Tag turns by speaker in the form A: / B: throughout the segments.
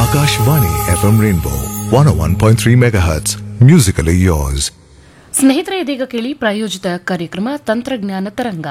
A: Akashvani FM Rainbow 101.3 MHz. Musically yours.
B: ಸ್ನೇಹಿತರೆ ಇದೀಗ ಕೇಳಿ ಪ್ರಾಯೋಜಿತ ಕಾರ್ಯಕ್ರಮ ತಂತ್ರಜ್ಞಾನ ತರಂಗ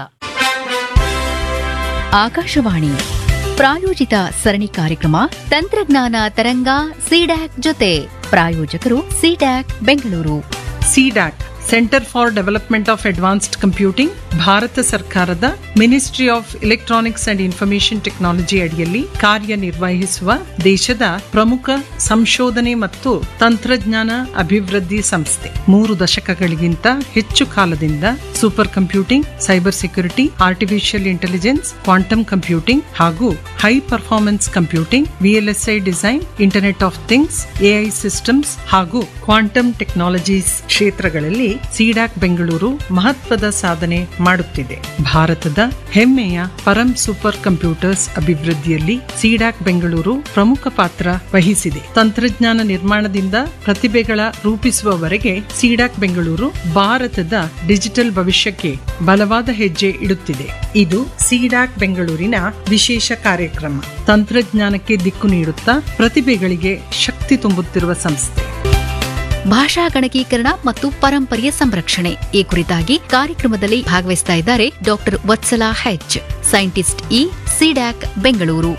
C: ಆಕಾಶವಾಣಿ ಪ್ರಾಯೋಜಿತ ಸರಣಿ ಕಾರ್ಯಕ್ರಮ ತಂತ್ರಜ್ಞಾನ ತರಂಗ ಸಿಡ್ಯಾಕ್ ಜೊತೆ ಪ್ರಾಯೋಜಕರು CDAC Bengaluru
D: CDAC centre for development of advanced computing ಭಾರತ ಸರ್ಕಾರದ ministry of electronics and information technology ಅಡಿಯಲ್ಲಿ ಕಾರ್ಯನಿರ್ವಹಿಸುವ ದೇಶದ ಪ್ರಮುಖ ಸಂಶೋಧನೆ ಮತ್ತು ತಂತ್ರಜ್ಞಾನ ಅಭಿವೃದ್ಧಿ ಸಂಸ್ಥೆ ಮೂರು ದಶಕಗಳಿಗಿಂತ ಹೆಚ್ಚು ಕಾಲದಿಂದ super computing cyber security artificial intelligence quantum computing ಹಾಗೂ high performance computing VLSI design internet of things AI systems ಹಾಗೂ ಕ್ವಾಂಟಮ್ ಟೆಕ್ನಾಲಜೀಸ್ ಕ್ಷೇತ್ರಗಳಲ್ಲಿ ಸಿಡಾಕ್ ಬೆಂಗಳೂರು ಮಹತ್ವದ ಸಾಧನೆ ಮಾಡುತ್ತಿದೆ ಭಾರತದ ಹೆಮ್ಮೆಯ ಪರಂ ಸೂಪರ್ ಕಂಪ್ಯೂಟರ್ಸ್ ಅಭಿವೃದ್ಧಿಯಲ್ಲಿ ಸಿಡಾಕ್ ಬೆಂಗಳೂರು ಪ್ರಮುಖ ಪಾತ್ರ ವಹಿಸಿದೆ ತಂತ್ರಜ್ಞಾನ ನಿರ್ಮಾಣದಿಂದ ಪ್ರತಿಭೆಗಳ ರೂಪಿಸುವವರೆಗೆ ಸಿಡಾಕ್ ಬೆಂಗಳೂರು ಭಾರತದ ಡಿಜಿಟಲ್ ಭವಿಷ್ಯಕ್ಕೆ ಬಲವಾದ ಹೆಜ್ಜೆ ಇಡುತ್ತಿದೆ ಇದು ಸಿಡಾಕ್ ಬೆಂಗಳೂರಿನ ವಿಶೇಷ ಕಾರ್ಯಕ್ರಮ ತಂತ್ರಜ್ಞಾನಕ್ಕೆ ದಿಕ್ಕು ನೀಡುತ್ತಾ ಪ್ರತಿಭೆಗಳಿಗೆ ಶಕ್ತಿ ತುಂಬುತ್ತಿರುವ ಸಂಸ್ಥೆ
C: ಭಾಷಾ ಗಣಕೀಕರಣ ಮತ್ತು ಪರಂಪರೆಯ ಸಂರಕ್ಷಣೆ ಈ ಕುರಿತಾಗಿ ಕಾರ್ಯಕ್ರಮದಲ್ಲಿ ಭಾಗವಹಿಸ್ತಾ ಇದ್ದಾರೆ doctor Vatsala H scientist E CDAC Bengaluru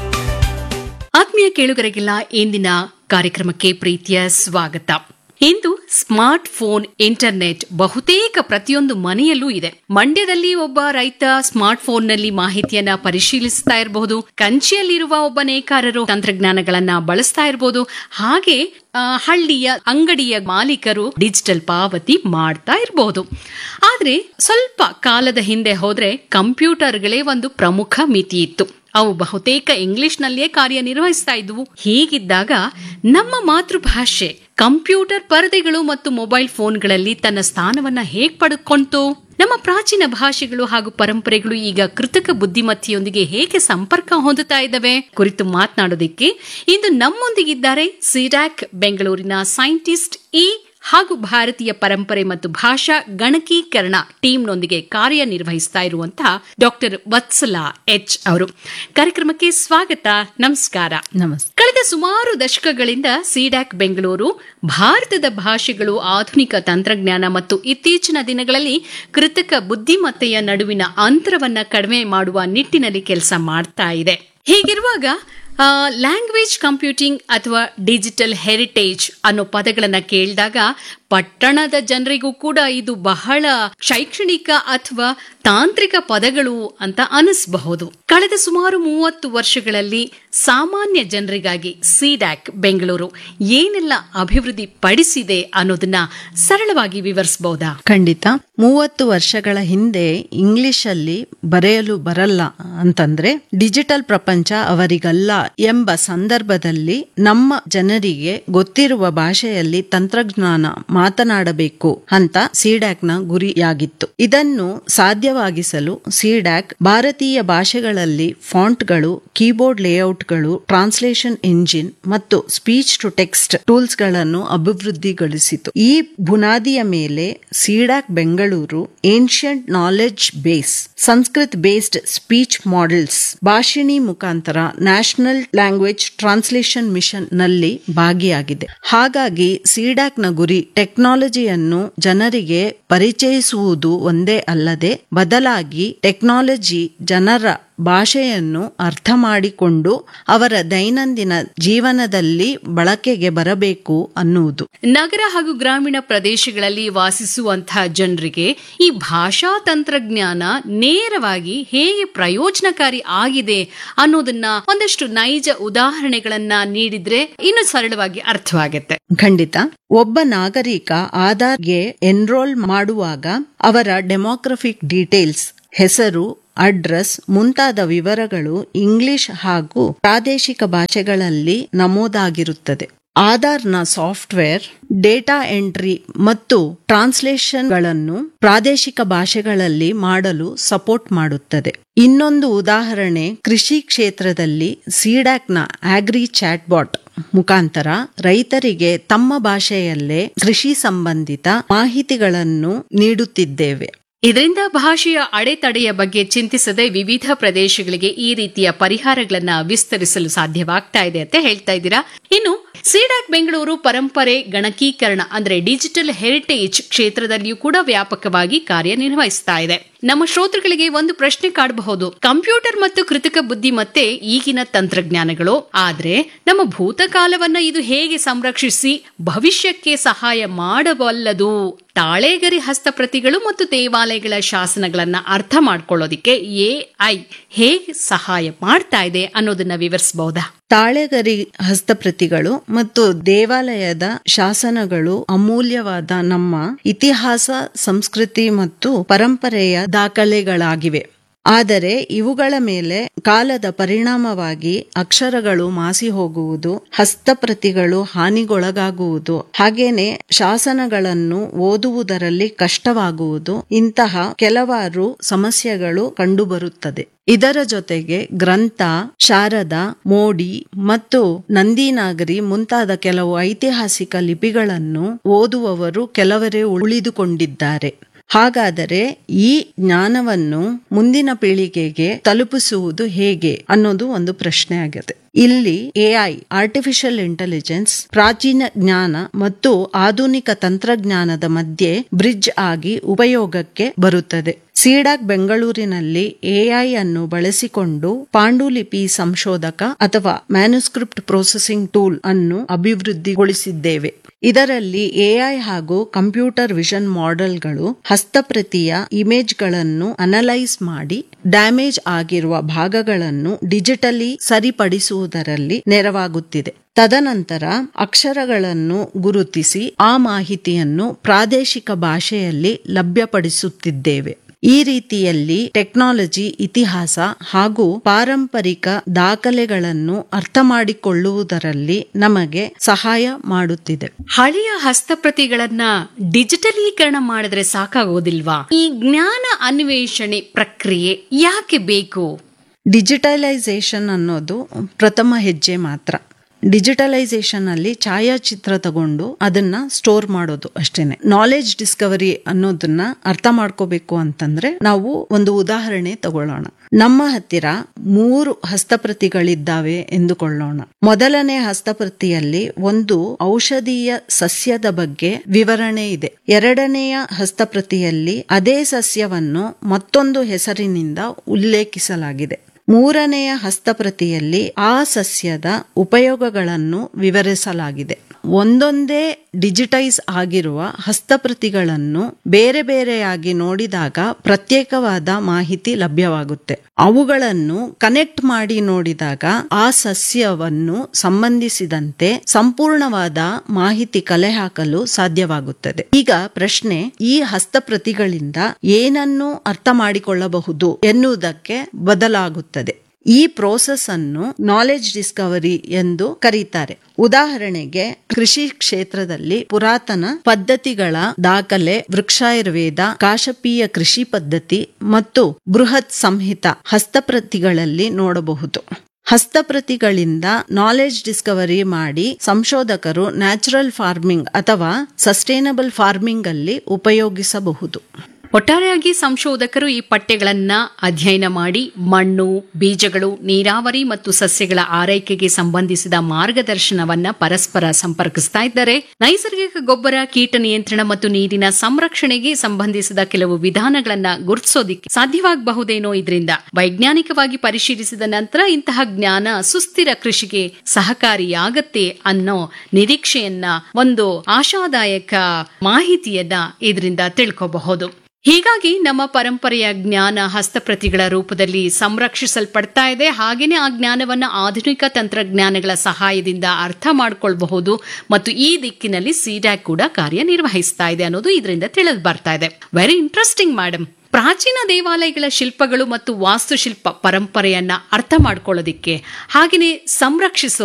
B: ಆತ್ಮೀಯ ಕೇಳುಗರಿಗೆಲ್ಲ ಇಂದಿನ ಕಾರ್ಯಕ್ರಮಕ್ಕೆ ಪ್ರೀತಿಯ ಸ್ವಾಗತ ಇಂದು ಸ್ಮಾರ್ಟ್ ಫೋನ್ ಇಂಟರ್ನೆಟ್ ಬಹುತೇಕ ಪ್ರತಿಯೊಂದು ಮನೆಯಲ್ಲೂ ಇದೆ ಮಂಡ್ಯದಲ್ಲಿ ಒಬ್ಬ ರೈತ ಸ್ಮಾರ್ಟ್ ಫೋನ್ನಲ್ಲಿ ಮಾಹಿತಿಯನ್ನ ಪರಿಶೀಲಿಸ್ತಾ ಇರಬಹುದು ಕಂಚಿಯಲ್ಲಿರುವ ಒಬ್ಬ ನೇಕಾರರು ತಂತ್ರಜ್ಞಾನಗಳನ್ನ ಬಳಸ್ತಾ ಇರಬಹುದು ಹಾಗೆ ಆ, ಹಳ್ಳಿಯ ಅಂಗಡಿಯ ಮಾಲೀಕರು ಡಿಜಿಟಲ್ ಪಾವತಿ ಮಾಡ್ತಾ ಇರಬಹುದು ಆದ್ರೆ ಸ್ವಲ್ಪ ಕಾಲದ ಹಿಂದೆ ಹೋದ್ರೆ ಕಂಪ್ಯೂಟರ್ಗಳೇ ಒಂದು ಪ್ರಮುಖ ಮಿತಿ ಇತ್ತು ಅವು ಬಹುತೇಕ ಇಂಗ್ಲಿಷ್ನಲ್ಲಿಯೇ ಕಾರ್ಯನಿರ್ವಹಿಸ್ತಾ ಇದ್ವು ಹೀಗಿದ್ದಾಗ ನಮ್ಮ ಮಾತೃಭಾಷೆ ಕಂಪ್ಯೂಟರ್ ಪರದೆಗಳು ಮತ್ತು ಮೊಬೈಲ್ ಫೋನ್ಗಳಲ್ಲಿ ತನ್ನ ಸ್ಥಾನವನ್ನ ಹೇಗ್ ಪಡೆದುಕೊಂತು ನಮ್ಮ ಪ್ರಾಚೀನ ಭಾಷೆಗಳು ಹಾಗೂ ಪರಂಪರೆಗಳು ಈಗ ಕೃತಕ ಬುದ್ಧಿಮತ್ತೆಯೊಂದಿಗೆ ಹೇಗೆ ಸಂಪರ್ಕ ಹೊಂದುತ್ತಾ ಇದ್ದಾವೆ ಕುರಿತು ಮಾತನಾಡೋದಿಕ್ಕೆ ಇಂದು ನಮ್ಮೊಂದಿಗಿದ್ದಾರೆ ಸಿಡ್ಯಾಕ್ ಬೆಂಗಳೂರಿನ ಸೈಂಟಿಸ್ಟ್ ಇ ಹಾಗೂ ಭಾರತೀಯ ಪರಂಪರೆ ಮತ್ತು ಭಾಷಾ ಗಣಕೀಕರಣ ಟೀಮ್ನೊಂದಿಗೆ ಕಾರ್ಯನಿರ್ವಹಿಸ್ತಾ ಇರುವಂತಹ ಡಾಕ್ಟರ್ ವತ್ಸಲಾ ಎಚ್ ಅವರು ಕಾರ್ಯಕ್ರಮಕ್ಕೆ ಸ್ವಾಗತ ನಮಸ್ಕಾರ
C: ನಮಸ್ತೆ
B: ಕಳೆದ ಸುಮಾರು ದಶಕಗಳಿಂದ ಸಿಡ್ಯಾಕ್ ಬೆಂಗಳೂರು ಭಾರತದ ಭಾಷೆಗಳು ಆಧುನಿಕ ತಂತ್ರಜ್ಞಾನ ಮತ್ತು ಇತ್ತೀಚಿನ ದಿನಗಳಲ್ಲಿ ಕೃತಕ ಬುದ್ಧಿಮತ್ತೆಯ ನಡುವಿನ ಅಂತರವನ್ನ ಕಡಿಮೆ ಮಾಡುವ ನಿಟ್ಟಿನಲ್ಲಿ ಕೆಲಸ ಮಾಡ್ತಾ ಇದೆ ಹೀಗಿರುವಾಗ ಲ್ಯಾಂಗ್ವೇಜ್ ಕಂಪ್ಯೂಟಿಂಗ್ ಅಥವಾ ಡಿಜಿಟಲ್ ಹೆರಿಟೇಜ್ ಅನ್ನೋ ಪದಗಳನ್ನ ಕೇಳಿದಾಗ ಪಟ್ಟಣದ ಜನರಿಗೂ ಕೂಡ ಇದು ಬಹಳ ಶೈಕ್ಷಣಿಕ ಅಥವಾ ತಾಂತ್ರಿಕ ಪದಗಳು ಅಂತ ಅನಿಸಬಹುದು ಕಳೆದ ಸುಮಾರು ಮೂವತ್ತು ವರ್ಷಗಳಲ್ಲಿ ಸಾಮಾನ್ಯ ಜನರಿಗಾಗಿ ಸಿಡ್ಯಾಕ್ ಬೆಂಗಳೂರು ಏನೆಲ್ಲ ಅಭಿವೃದ್ಧಿ ಪಡಿಸಿದೆ ಅನ್ನೋದನ್ನ ಸರಳವಾಗಿ ವಿವರಿಸಬಹುದಾ
E: ಖಂಡಿತ ಮೂವತ್ತು ವರ್ಷಗಳ ಹಿಂದೆ ಇಂಗ್ಲಿಷಲ್ಲಿ ಬರೆಯಲು ಬರಲ್ಲ ಅಂತಂದ್ರೆ ಡಿಜಿಟಲ್ ಪ್ರಪಂಚ ಅವರಿಗಲ್ಲ ಎಂಬ ಸಂದರ್ಭದಲ್ಲಿ ನಮ್ಮ ಜನರಿಗೆ ಗೊತ್ತಿರುವ ಭಾಷೆಯಲ್ಲಿ ತಂತ್ರಜ್ಞಾನ ಮಾತನಾಡಬೇಕು ಅಂತ ಸಿಡ್ಯಾಕ್ನ ಗುರಿಯಾಗಿತ್ತು ಇದನ್ನು ಸಾಧ್ಯವಾಗಿಸಲು ಸಿಡ್ಯಾಕ್ ಭಾರತೀಯ ಭಾಷೆಗಳಲ್ಲಿ ಫಾಂಟ್ಗಳು ಕೀಬೋರ್ಡ್ ಲೇಔಟ್ಗಳು ಟ್ರಾನ್ಸ್ಲೇಷನ್ ಎಂಜಿನ್ ಮತ್ತು ಸ್ಪೀಚ್ ಟು ಟೆಕ್ಸ್ಟ್ ಟೂಲ್ಸ್ ಗಳನ್ನು ಅಭಿವೃದ್ಧಿಗೊಳಿಸಿತು ಈ ಬುನಾದಿಯ ಮೇಲೆ CDAC Bengaluru ancient knowledge base Sanskrit based speech models Bhashini ಮುಖಾಂತರ ನ್ಯಾಷನಲ್ ಲ್ಯಾಂಗ್ವೇಜ್ ಟ್ರಾನ್ಸ್ಲೇಷನ್ ಮಿಷನ್ ನಲ್ಲಿ ಭಾಗಿಯಾಗಿದೆ ಹಾಗಾಗಿ ಸಿಡಾಕ್ ನ ಗುರಿ ಟೆಕ್ನಾಲಜಿಯನ್ನು ಜನರಿಗೆ ಪರಿಚಯಿಸುವುದು ಒಂದೇ ಅಲ್ಲದೆ ಬದಲಾಗಿ ಟೆಕ್ನಾಲಜಿ ಜನರ ಭಾಷೆಯನ್ನು ಅರ್ಥ ಮಾಡಿಕೊಂಡು ಅವರ ದೈನಂದಿನ ಜೀವನದಲ್ಲಿ ಬಳಕೆಗೆ ಬರಬೇಕು ಅನ್ನುವುದು
B: ನಗರ ಹಾಗೂ ಗ್ರಾಮೀಣ ಪ್ರದೇಶಗಳಲ್ಲಿ ವಾಸಿಸುವಂತಹ ಜನರಿಗೆ ಈ ಭಾಷಾ ತಂತ್ರಜ್ಞಾನ ನೇರವಾಗಿ ಹೇಗೆ ಪ್ರಯೋಜನಕಾರಿ ಆಗಿದೆ ಅನ್ನೋದನ್ನ ಒಂದಷ್ಟು ನೈಜ ಉದಾಹರಣೆಗಳನ್ನ ನೀಡಿದ್ರೆ ಇನ್ನು ಸರಳವಾಗಿ ಅರ್ಥವಾಗುತ್ತೆ
E: ಖಂಡಿತ ಒಬ್ಬ ನಾಗರಿಕ ಆಧಾರ್ಗೆ ಎನ್ರೋಲ್ ಮಾಡುವಾಗ ಅವರ ಡೆಮೋಗ್ರಫಿಕ್ ಡೀಟೇಲ್ಸ್ ಹೆಸರು ಅಡ್ರೆಸ್ ಮುಂತಾದ ವಿವರಗಳು ಇಂಗ್ಲಿಷ್ ಹಾಗೂ ಪ್ರಾದೇಶಿಕ ಭಾಷೆಗಳಲ್ಲಿ ನಮೂದಾಗಿರುತ್ತದೆ ಆಧಾರ್ನ ಸಾಫ್ಟ್ವೇರ್ ಡೇಟಾ ಎಂಟ್ರಿ ಮತ್ತು ಟ್ರಾನ್ಸ್ಲೇಷನ್ಗಳನ್ನು ಪ್ರಾದೇಶಿಕ ಭಾಷೆಗಳಲ್ಲಿ ಮಾಡಲು ಸಪೋರ್ಟ್ ಮಾಡುತ್ತದೆ ಇನ್ನೊಂದು ಉದಾಹರಣೆ ಕೃಷಿ ಕ್ಷೇತ್ರದಲ್ಲಿ ಸಿಡ್ಯಾಕ್ನ ಆಗ್ರಿ ಚಾಟ್ಬಾಟ್ ಮುಖಾಂತರ ರೈತರಿಗೆ ತಮ್ಮ ಭಾಷೆಯಲ್ಲೇ ಕೃಷಿ ಸಂಬಂಧಿತ ಮಾಹಿತಿಗಳನ್ನು ನೀಡುತ್ತಿದ್ದೇವೆ
B: ಇದರಿಂದ ಭಾಷೆಯ ಅಡೆತಡೆಯ ಬಗ್ಗೆ ಚಿಂತಿಸದೆ ವಿವಿಧ ಪ್ರದೇಶಗಳಿಗೆ ಈ ರೀತಿಯ ಪರಿಹಾರಗಳನ್ನ ವಿಸ್ತರಿಸಲು ಸಾಧ್ಯವಾಗ್ತಾ ಇದೆ ಅಂತ ಹೇಳ್ತಾ ಇದ್ದೀರಾ ಇನ್ನು ಸಿಡಾಕ್ ಬೆಂಗಳೂರು ಪರಂಪರೆ ಗಣಕೀಕರಣ ಅಂದ್ರೆ ಡಿಜಿಟಲ್ ಹೆರಿಟೇಜ್ ಕ್ಷೇತ್ರದಲ್ಲಿಯೂ ಕೂಡ ವ್ಯಾಪಕವಾಗಿ ಕಾರ್ಯನಿರ್ವಹಿಸ್ತಾ ಇದೆ ನಮ್ಮ ಶ್ರೋತೃಗಳಿಗೆ ಒಂದು ಪ್ರಶ್ನೆ ಕಾಡಬಹುದು ಕಂಪ್ಯೂಟರ್ ಮತ್ತು ಕೃತಕ ಬುದ್ಧಿಮತ್ತೆ ಈಗಿನ ತಂತ್ರಜ್ಞಾನಗಳು ಆದ್ರೆ ನಮ್ಮ ಭೂತಕಾಲವನ್ನ ಇದು ಹೇಗೆ ಸಂರಕ್ಷಿಸಿ ಭವಿಷ್ಯಕ್ಕೆ ಸಹಾಯ ಮಾಡಬಲ್ಲದು ತಾಳೆಗರಿ ಹಸ್ತಪ್ರತಿಗಳು ಮತ್ತು ದೇವಾಲಯಗಳ ಶಾಸನಗಳನ್ನ ಅರ್ಥ ಮಾಡ್ಕೊಳ್ಳೋದಿಕ್ಕೆ ಎಐ ಹೇಗೆ ಸಹಾಯ ಮಾಡ್ತಾ ಇದೆ ಅನ್ನೋದನ್ನ ವಿವರಿಸಬಹುದಾ
E: ತಾಳೆಗರಿ ಹಸ್ತಪ್ರತಿಗಳು ಮತ್ತು ದೇವಾಲಯದ ಶಾಸನಗಳು ಅಮೂಲ್ಯವಾದ ನಮ್ಮ ಇತಿಹಾಸ ಸಂಸ್ಕೃತಿ ಮತ್ತು ಪರಂಪರೆಯ ದಾಖಲೆಗಳಾಗಿವೆ ಆದರೆ ಇವುಗಳ ಮೇಲೆ ಕಾಲದ ಪರಿಣಾಮವಾಗಿ ಅಕ್ಷರಗಳು ಮಾಸಿ ಹೋಗುವುದು ಹಸ್ತಪ್ರತಿಗಳು ಹಾನಿಗೊಳಗಾಗುವುದು ಹಾಗೇನೆ ಶಾಸನಗಳನ್ನು ಓದುವುದರಲ್ಲಿ ಕಷ್ಟವಾಗುವುದು ಇಂತಹ ಕೆಲವಾರು ಸಮಸ್ಯೆಗಳು ಕಂಡುಬರುತ್ತದೆ ಇದರ ಜೊತೆಗೆ ಗ್ರಂಥ ಶಾರದ ಮೋಡಿ ಮತ್ತು ನಂದಿನಾಗರಿ ಮುಂತಾದ ಕೆಲವು ಐತಿಹಾಸಿಕ ಲಿಪಿಗಳನ್ನು ಓದುವವರು ಕೆಲವರೇ ಉಳಿದುಕೊಂಡಿದ್ದಾರೆ ಹಾಗಾದರೆ ಈ ಜ್ಞಾನವನ್ನು ಮುಂದಿನ ಪೀಳಿಗೆಗೆ ತಲುಪಿಸುವುದು ಹೇಗೆ ಅನ್ನೋದು ಒಂದು ಪ್ರಶ್ನೆ ಆಗಿದೆ ಇಲ್ಲಿ ಎಐ ಆರ್ಟಿಫಿಷಿಯಲ್ ಇಂಟೆಲಿಜೆನ್ಸ್ ಪ್ರಾಚೀನ ಜ್ಞಾನ ಮತ್ತು ಆಧುನಿಕ ತಂತ್ರಜ್ಞಾನದ ಮಧ್ಯೆ ಬ್ರಿಡ್ಜ್ ಆಗಿ ಉಪಯೋಗಕ್ಕೆ ಬರುತ್ತದೆ ಸಿಡಾಕ್ ಬೆಂಗಳೂರಿನಲ್ಲಿ ಎಐ ಅನ್ನು ಬಳಸಿಕೊಂಡು ಪಾಂಡುಲಿಪಿ ಸಂಶೋಧಕ ಅಥವಾ ಮ್ಯಾನುಸ್ಕ್ರಿಪ್ಟ್ ಪ್ರೊಸೆಸಿಂಗ್ ಟೂಲ್ ಅನ್ನು ಅಭಿವೃದ್ಧಿಗೊಳಿಸಿದ್ದೇವೆ ಇದರಲ್ಲಿ ಎಐ ಹಾಗೂ ಕಂಪ್ಯೂಟರ್ ವಿಷನ್ ಮಾಡೆಲ್ಗಳು ಹಸ್ತಪ್ರತಿಯ ಇಮೇಜ್ಗಳನ್ನು ಅನಲೈಸ್ ಮಾಡಿ ಡ್ಯಾಮೇಜ್ ಆಗಿರುವ ಭಾಗಗಳನ್ನು ಡಿಜಿಟಲಿ ಸರಿಪಡಿಸುವುದರಲ್ಲಿ ನೆರವಾಗುತ್ತಿದೆ ತದನಂತರ ಅಕ್ಷರಗಳನ್ನು ಗುರುತಿಸಿ ಆ ಮಾಹಿತಿಯನ್ನು ಪ್ರಾದೇಶಿಕ ಭಾಷೆಯಲ್ಲಿ ಲಭ್ಯಪಡಿಸುತ್ತಿದ್ದೇವೆ ಈ ರೀತಿಯಲ್ಲಿ ಟೆಕ್ನಾಲಜಿ ಇತಿಹಾಸ ಹಾಗೂ ಪಾರಂಪರಿಕ ದಾಖಲೆಗಳನ್ನು ಅರ್ಥ ಮಾಡಿಕೊಳ್ಳುವುದರಲ್ಲಿ ನಮಗೆ ಸಹಾಯ ಮಾಡುತ್ತಿದೆ
B: ಹಳೆಯ ಹಸ್ತಪ್ರತಿಗಳನ್ನ ಡಿಜಿಟಲೀಕರಣ ಮಾಡಿದ್ರೆ ಸಾಕಾಗೋದಿಲ್ವಾ ಈ ಜ್ಞಾನ ಅನ್ವೇಷಣೆ ಪ್ರಕ್ರಿಯೆ ಯಾಕೆ ಬೇಕು
E: ಡಿಜಿಟಲೈಸೇಷನ್ ಅನ್ನೋದು ಪ್ರಥಮ ಹೆಜ್ಜೆ ಮಾತ್ರ ಡಿಜಿಟಲೈಸೇಷನ್ ಅಲ್ಲಿ ಛಾಯಾಚಿತ್ರ ತಗೊಂಡು ಅದನ್ನ ಸ್ಟೋರ್ ಮಾಡೋದು ಅಷ್ಟೇನೆ ನಾಲೆಜ್ ಡಿಸ್ಕವರಿ ಅನ್ನೋದನ್ನ ಅರ್ಥ ಮಾಡ್ಕೋಬೇಕು ಅಂತಂದ್ರೆ ನಾವು ಒಂದು ಉದಾಹರಣೆ ತಗೊಳ್ಳೋಣ ನಮ್ಮ ಹತ್ತಿರ ಮೂರು ಹಸ್ತಪ್ರತಿಗಳಿದ್ದಾವೆ ಎಂದುಕೊಳ್ಳೋಣ ಮೊದಲನೇ ಹಸ್ತಪ್ರತಿಯಲ್ಲಿ ಒಂದು ಔಷಧೀಯ ಸಸ್ಯದ ಬಗ್ಗೆ ವಿವರಣೆ ಇದೆ ಎರಡನೆಯ ಹಸ್ತಪ್ರತಿಯಲ್ಲಿ ಅದೇ ಸಸ್ಯವನ್ನು ಮತ್ತೊಂದು ಹೆಸರಿನಿಂದ ಉಲ್ಲೇಖಿಸಲಾಗಿದೆ ಮೂರನೆಯ ಹಸ್ತಪ್ರತಿಯಲ್ಲಿ ಆ ಸಸ್ಯದ ಉಪಯೋಗಗಳನ್ನು ವಿವರಿಸಲಾಗಿದೆ ಒಂದೊಂದೇ ಡಿಜಿಟೈಸ್ ಆಗಿರುವ ಹಸ್ತಪ್ರತಿಗಳನ್ನು ಬೇರೆ ಬೇರೆಯಾಗಿ ನೋಡಿದಾಗ ಪ್ರತ್ಯೇಕವಾದ ಮಾಹಿತಿ ಲಭ್ಯವಾಗುತ್ತೆ ಅವುಗಳನ್ನು ಕನೆಕ್ಟ್ ಮಾಡಿ ನೋಡಿದಾಗ ಆ ಸಸ್ಯವನ್ನು ಸಂಬಂಧಿಸಿದಂತೆ ಸಂಪೂರ್ಣವಾದ ಮಾಹಿತಿ ಕಲೆ ಹಾಕಲು ಸಾಧ್ಯವಾಗುತ್ತದೆ ಈಗ ಪ್ರಶ್ನೆ ಈ ಹಸ್ತಪ್ರತಿಗಳಿಂದ ಏನನ್ನು ಅರ್ಥ ಮಾಡಿಕೊಳ್ಳಬಹುದು ಎನ್ನುವುದಕ್ಕೆ ಬದಲಾಗುತ್ತದೆ ಈ ಪ್ರೋಸೆಸ್ ಅನ್ನು ನಾಲೆಜ್ ಡಿಸ್ಕವರಿ ಎಂದು ಕರೀತಾರೆ ಉದಾಹರಣೆಗೆ ಕೃಷಿ ಕ್ಷೇತ್ರದಲ್ಲಿ ಪುರಾತನ ಪದ್ಧತಿಗಳ ದಾಖಲೆ ವೃಕ್ಷಾಯುರ್ವೇದ ಕಾಶಪೀಯ ಕೃಷಿ ಪದ್ಧತಿ ಮತ್ತು ಬೃಹತ್ ಸಂಹಿತ ಹಸ್ತಪ್ರತಿಗಳಲ್ಲಿ ನೋಡಬಹುದು ಹಸ್ತಪ್ರತಿಗಳಿಂದ ನಾಲೆಜ್ ಡಿಸ್ಕವರಿ ಮಾಡಿ ಸಂಶೋಧಕರು ನ್ಯಾಚುರಲ್ ಫಾರ್ಮಿಂಗ್ ಅಥವಾ ಸಸ್ಟೈನಬಲ್ ಫಾರ್ಮಿಂಗ್ ಅಲ್ಲಿ ಉಪಯೋಗಿಸಬಹುದು
B: ಒಟ್ಟಾರೆಯಾಗಿ ಸಂಶೋಧಕರು ಈ ಪಠ್ಯಗಳನ್ನ ಅಧ್ಯಯನ ಮಾಡಿ ಮಣ್ಣು ಬೀಜಗಳು ನೀರಾವರಿ ಮತ್ತು ಸಸ್ಯಗಳ ಆರೈಕೆಗೆ ಸಂಬಂಧಿಸಿದ ಮಾರ್ಗದರ್ಶನವನ್ನ ಪರಸ್ಪರ ಸಂಪರ್ಕಿಸ್ತಾ ಇದ್ದಾರೆ ನೈಸರ್ಗಿಕ ಗೊಬ್ಬರ ಕೀಟ ನಿಯಂತ್ರಣ ಮತ್ತು ನೀರಿನ ಸಂರಕ್ಷಣೆಗೆ ಸಂಬಂಧಿಸಿದ ಕೆಲವು ವಿಧಾನಗಳನ್ನ ಗುರುತಿಸೋದಿಕ್ಕೆ ಸಾಧ್ಯವಾಗಬಹುದೇನೋ ಇದರಿಂದ ವೈಜ್ಞಾನಿಕವಾಗಿ ಪರಿಶೀಲಿಸಿದ ನಂತರ ಇಂತಹ ಜ್ಞಾನ ಸುಸ್ಥಿರ ಕೃಷಿಗೆ ಸಹಕಾರಿಯಾಗತ್ತೆ ಅನ್ನೋ ನಿರೀಕ್ಷೆಯನ್ನ ಒಂದು ಆಶಾದಾಯಕ ಮಾಹಿತಿಯನ್ನ ಇದರಿಂದ ತಿಳ್ಕೋಬಹುದು ಹೀಗಾಗಿ ನಮ್ಮ ಪರಂಪರೆಯ ಜ್ಞಾನ ಹಸ್ತಪ್ರತಿಗಳ ರೂಪದಲ್ಲಿ ಸಂರಕ್ಷಿಸಲ್ಪಡ್ತಾ ಇದೆ ಹಾಗೇನೆ ಆ ಜ್ಞಾನವನ್ನ ಆಧುನಿಕ ತಂತ್ರಜ್ಞಾನಗಳ ಸಹಾಯದಿಂದ ಅರ್ಥ ಮಾಡ್ಕೊಳ್ಬಹುದು ಮತ್ತು ಈ ದಿಕ್ಕಿನಲ್ಲಿ ಸಿಡ್ಯಾಕ್ ಕೂಡ ಕಾರ್ಯನಿರ್ವಹಿಸ್ತಾ ಇದೆ ಅನ್ನೋದು ಇದರಿಂದ ತಿಳಿದು ಬರ್ತಾ ಇದೆ ವೆರಿ ಇಂಟ್ರೆಸ್ಟಿಂಗ್ ಮೇಡಮ್ ಪ್ರಾಚೀನ ದೇವಾಲಯಗಳ ಶಿಲ್ಪಗಳು ಮತ್ತು ವಾಸ್ತುಶಿಲ್ಪ ಪರಂಪರೆಯನ್ನ ಅರ್ಥ ಮಾಡ್ಕೊಳ್ಳೋದಿಕ್ಕೆ ಹಾಗೆಯೇ ಸಂರಕ್ಷಿಸೋ